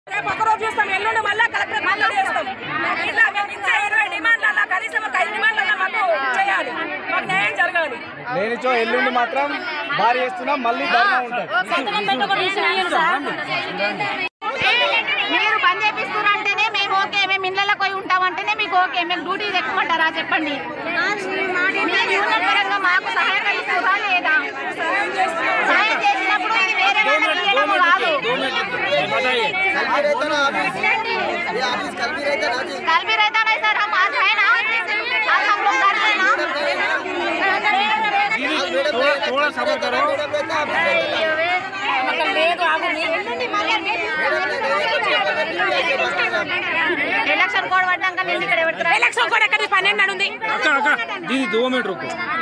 రేపు ఒక రోజు చూస్తాం ఎల్లుండి మళ్ళా కలెక్టర్ మళ్ళీ చేస్తాం ఇట్లా మేము ఇచ్చే ఇరవై డిమాండ్లలో కనీసం ఒక ఐదు డిమాండ్లలో మాకు చేయాలి మాకు న్యాయం జరగాలి లేనిచో ఎల్లుండి మాత్రం భారీ చేస్తున్నాం మళ్ళీ ధర్నా ఉంటుంది మీరు పని చేపిస్తున్నారంటేనే మేము ఓకే మేము ఇళ్ళకి పోయి ఉంటామంటేనే మీకు ఓకే మేము డ్యూటీ ఎక్కుమంటారా చెప్పండి మీరు యూనియన్ పరంగా మాకు సహాయకరిస్తారా లేదా సహాయం చేసినప్పుడు ఇది వేరే వాళ్ళకి ఇవ్వడం కాదు कल भी रहता नहीं सर हम आज है ना आज हम लोग कर रहे हैं ఎలక్షన్ కోడ్ పడ్డాక నేను ఇక్కడ పెడతారా ఎలక్షన్ కూడా ఎక్కడ పన్నెండు ఉంది అక్క అక్క దీని దో మీటర్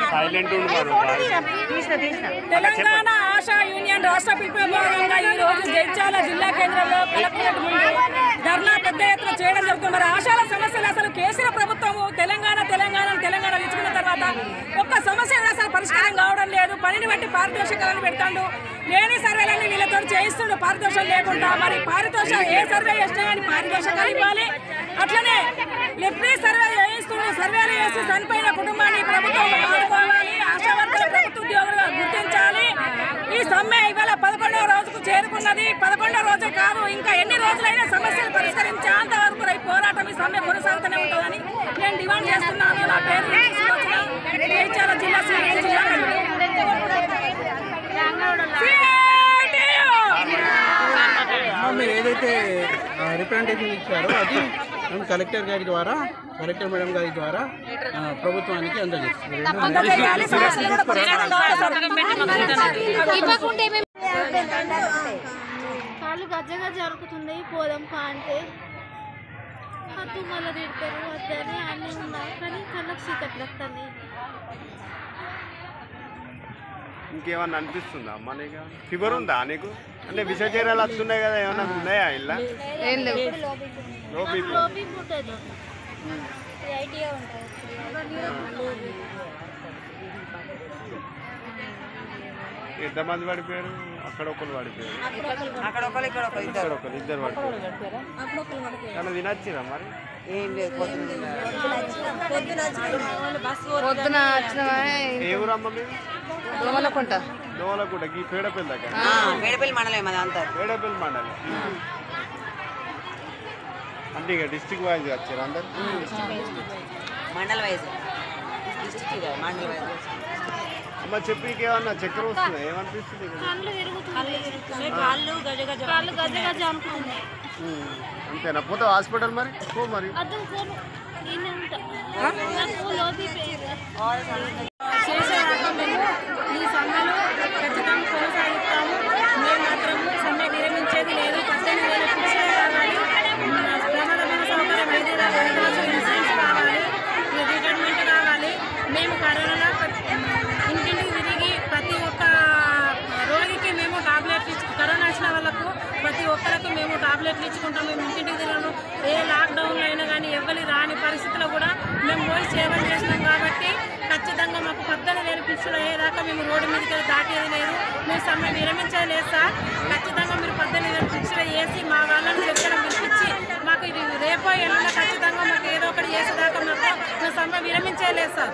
తెలంగాణ ఆశా యూనియన్ రాష్ట్ర పిలుపు భాగంగా ఈ రోజు జైత్యాల జిల్లా కేంద్రంలో కలెక్టరేట్ ముందు ధర్నా పెద్ద ఎత్తున చేయడం జరుగుతుంది మరి ఆశాల సమస్యలు అసలు కేసీఆర్ ప్రభుత్వము తెలంగాణ తెలంగాణ అని తెలంగాణ ఇచ్చుకున్న తర్వాత ఒక్క సమస్య కూడా అసలు పరిష్కారం కావడం లేదు పనిని బట్టి పారితోషికాలను పెడతాడు లేని సర్వేలన్నీ వీళ్ళతో చేయిస్తుండు పారితోషం లేకుండా మరి పారితోషం ఏ సర్వే చేసినా కానీ పారితోషికాలు ఇవ్వాలి అట్లనే ఎవ్రీ సర్వే చేయిస్తుండు సర్వేలు చేసి చనిపోయిన కుటుంబాన్ని ప్రభుత్వం ఆదుకోవాలి ఆశా వర్గాల ప్రభుత్వ ఉద్యోగులుగా గుర్తించాలి ఈ సమ్మె ఇవాళ పదకొండవ రోజుకు చేరుకున్నది పదకొండవ రోజే కాదు ఇంకా ఎన్ని రోజులైనా సమస్యలు పరిష్కరించేంత వరకు రేపు పోరాటం ఈ సమ్మె కొనసాగుతూనే ఉంటుందని నేను డిమాండ్ చేస్తున్నాను నా పేరు సులోచన. జగిత్యాల జిల్లా సిఐటి జిల్లా CITU! మీరు ఏదైతే రిప్రజెంటేషన్ ఇచ్చారో అది మేము కలెక్టర్ గారి ద్వారా కలెక్టర్ మేడం గారి ద్వారా ఆ, ప్రభుత్వానికి అందజేస్తాం అందజేయాలి, సమస్యలు కూడా పరిష్కారం కాళ్ళు గజ్జగా జరుగుతున్నాయి పోదాం పా అంటే హద్దు మళ్ళీ తిడతారు వద్దని అన్నీ ఉన్నాయి కానీ కళ్ళకు చీకట్లు వస్తున్నాయి ఇంకేమన్నా అనిపిస్తుందా అమ్మ నీకు ఫీవర్ ఉందా నీకు అంటే విషచర్యలు వస్తున్నాయి కదా ఏమన్నా ఉన్నాయా ఇలా లో బీపీ లోపి ఉంటుంది ఐటీఏ ఉంటుంది ఎంతమంది పడిపోయారు అక్కడ ఒకరు పడిపోయారు అక్కడ ఒకరు ఇద్దరు పడిపోయారు కానీ తినచ్చిరా మరి పొద్దున వచ్చిన ఏ ఊరమ్మ మీరు దోమలకుంట దోమలగుడ్డ ఈ పేడపల్లి దగ్గర మేడపల్లి మండలం అది అంతా పేడపల్లి మండలి అంటే ఇక డిస్టిక్ వైజ్ వచ్చారు అందరు మండల వైజ్ డిస్ట్రిక్ట్ కాదు, మండల వైజ్ అమ్మ చెప్పి ఇంకేమన్నా చక్కెర వస్తుందా ఏమనిపిస్తుంది ఇక్కడ? కళ్ళు తిరుగుతున్నాయి కాళ్ళు గజగజ కాళ్ళు గజగజ అనుకుంటున్నాయి ఉమ్. అంతేనా పోతే హాస్పిటల్ మరి పో మరి అర్థం కోరు ఈయన ఉంటా నాకు లోపి చేసేదాకా మేము ఈ సమ్మెను ఖచ్చితంగా కొనసాగిస్తాము మేము మాత్రము సమ్మె విరమించేది లేదు పద్దెనిమిది వేల ఫిక్షన్ కావాలి ప్రమాదమైన సౌకర్యం ఐదు వేల ఐదు లక్షల ఇన్సూరెన్స్ కావాలి రిటైర్మెంట్ కావాలి మేము కరోనాలో ఇంటింటికి తిరిగి ప్రతి ఒక్క రోగికి మేము టాబ్లెట్లు ఇచ్చు కరోనా వచ్చిన వాళ్ళకు ప్రతి ఒక్కరికి మేము టాబ్లెట్లు ఇచ్చుకుంటాం మేము ఇంటింటికి తిరగను ఏ లాక్డౌన్లో అయినా కానీ ఎవరి రాని పరిస్థితిలో కూడా మేము పోయి సేవలు చేసినాం కాబట్టి ఖచ్చితంగా మాకు పద్దెనిమిది వేలు ఫిక్స్లు అయ్యేదాకా మేము రోడ్డు మీదకి వెళ్ళి దాటేది లేదు మేము సమ్మె విరమించేది లేదు సార్ ఖచ్చితంగా మీరు పద్దెనిమిది వేలు ఫిక్స్లు వేసి మా వాళ్ళని చర్చలు పిలిపించి మాకు ఇది రేపో ఎల్లుండో ఖచ్చితంగా మాకు ఏదో ఒకటి చేసేదాకా మాకు మేము సమ్మె విరమించేది లేదు sir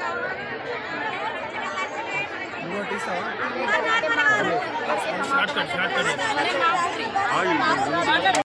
short cut short cut